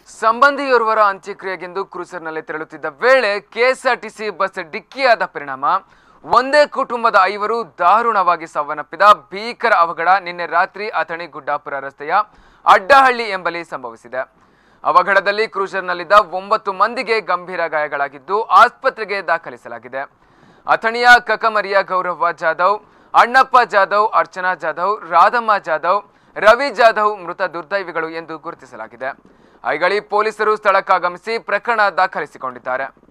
ಸಂಬಂಧಿಯೋರ್ವರ ಅಂತ್ಯಕ್ರಿಯೆಗೆಂದು ಕ್ರೂಸರ್ನಲ್ಲಿ ತೆರಳುತ್ತಿದ್ದ ವೇಳೆ KSRTC bus ಡಿಕ್ಕಿಯಾದ ಪರಿಣಾಮ ಒಂದೇ ಕುಟುಂಬದ ಐವರು ದಾರುಣವಾಗಿ ಸಾವನ್ನಪ್ಪಿದ ಭೀಕರ ಅವಘಡ ನಿನ್ನೆ ರಾತ್ರಿ ಅಥಣಿ ಗುಡ್ಡಾಪುರ ರಸ್ತೆಯ ಅಡ್ಡಹಳ್ಳಿ ಎಂಬಲ್ಲಿ ಸಂಭವಿಸಿದೆ ಅವಘಡದಲ್ಲಿ ಕ್ರೂಸರ್ನಲ್ಲಿದ್ದ ಒಂಬತ್ತು ಮಂದಿಗೆ ಗಂಭೀರ ಗಾಯಗಳಾಗಿದ್ದು ಆಸ್ಪತ್ರೆಗೆ ದಾಖಲಿಸಲಾಗಿದೆ ಅಥಣಿಯ ಕಕಮರಿಯ ಗೌರವ್ವ ಜಾಧವ್ ಅಣ್ಣಪ್ಪ ಜಾಧವ್ ಅರ್ಚನಾ ಜಾಧವ್ ರಾಧಮ್ಮ ಜಾಧವ್ ರವಿ ಜಾಧವ್ ಮೃತ ದುರ್ದೈವಿಗಳು ಎಂದು ಗುರುತಿಸಲಾಗಿದೆ ಐಗಳಿ ಪೊಲೀಸರು ಸ್ಥಳಕ್ಕಾಗಮಿಸಿ ಪ್ರಕರಣ ದಾಖಲಿಸಿಕೊಂಡಿದ್ದಾರೆ